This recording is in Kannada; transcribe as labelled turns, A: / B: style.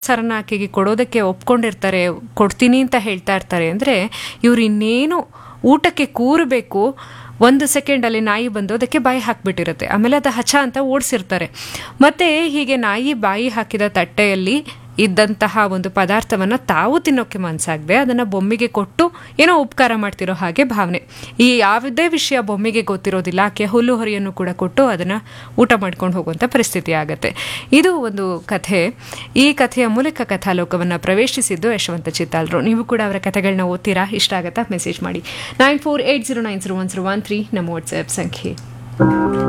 A: ಸರನ ಆಕೆಗೆ ಕೊಡೋದಕ್ಕೆ ಒಪ್ಕೊಂಡಿರ್ತಾರೆ ಕೊಡ್ತೀನಿ ಅಂತ ಹೇಳ್ತಾ ಇರ್ತಾರೆ ಅಂದರೆ ಇವ್ರು ಇನ್ನೇನು ಊಟಕ್ಕೆ ಕೂರಬೇಕು ಒಂದು ಸೆಕೆಂಡಲ್ಲಿ ನಾಯಿ ಬಂದು ಅದಕ್ಕೆ ಬಾಯಿ ಹಾಕಿಬಿಟ್ಟಿರುತ್ತೆ ಆಮೇಲೆ ಅದು ಹಚ ಅಂತ ಓಡಿಸಿರ್ತಾರೆ ಮತ್ತು ಹೀಗೆ ನಾಯಿ ಬಾಯಿ ಹಾಕಿದ ತಟ್ಟೆಯಲ್ಲಿ ಇದ್ದಂತಹ ಒಂದು ಪದಾರ್ಥವನ್ನು ತಾವು ತಿನ್ನೋಕ್ಕೆ ಮನಸ್ಸಾಗದೆ ಅದನ್ನು ಬೊಮ್ಮಿಗೆ ಕೊಟ್ಟು ಏನೋ ಉಪಕಾರ ಮಾಡ್ತಿರೋ ಹಾಗೆ ಭಾವನೆ ಈ ಯಾವುದೇ ವಿಷಯ ಬೊಮ್ಮಿಗೆ ಗೊತ್ತಿರೋದಿಲ್ಲ ಆಕೆ ಹುಲ್ಲು ಹೊರಿಯನ್ನು ಕೂಡ ಕೊಟ್ಟು ಅದನ್ನು ಊಟ ಮಾಡ್ಕೊಂಡು ಹೋಗುವಂಥ ಪರಿಸ್ಥಿತಿ ಆಗುತ್ತೆ ಇದು ಒಂದು ಕಥೆ ಈ ಕಥೆಯ ಮೂಲಕ ಕಥಾಲೋಕವನ್ನು ಪ್ರವೇಶಿಸಿದ್ದು ಯಶವಂತ ಚಿತ್ತಾಲ್ರು ನೀವು ಕೂಡ ಅವರ ಕಥೆಗಳನ್ನ ಓದ್ತೀರಾ ಇಷ್ಟ ಆಗುತ್ತಾ ಮೆಸೇಜ್ ಮಾಡಿ nine four eight zero nine zero one zero one three ನಮ್ಮ ವಾಟ್ಸ್ಆ್ಯಪ್ ಸಂಖ್ಯೆ